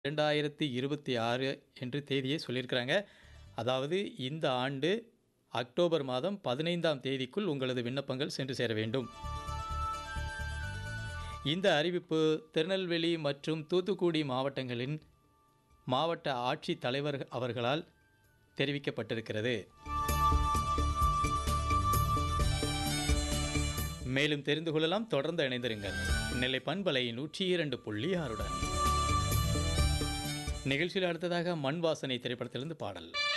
இரண்டாயிரத்தி இருபத்தி ஆறு என்று தேதியை சொல்லியிருக்கிறாங்க அதாவது இந்த ஆண்டு அக்டோபர் மாதம் பதினைந்தாம் தேதிக்குள் உங்களது விண்ணப்பங்கள் சென்று சேர வேண்டும் இந்த அறிவிப்பு திருநெல்வேலி மற்றும் தூத்துக்குடி மாவட்டங்களின் மாவட்ட ஆட்சித் தலைவர் அவர்களால் தெரிவிக்கப்பட்டிருக்கிறது மேலும் தெரிந்து கொள்ளலாம் தொடர்ந்து இணைந்திருங்கள் நெல்லை பண்பலை நூற்றி இரண்டு புள்ளி ஆறுடன் நிகழ்ச்சியில் அடுத்ததாக மண் வாசனை திரைப்படத்திலிருந்து பாடல்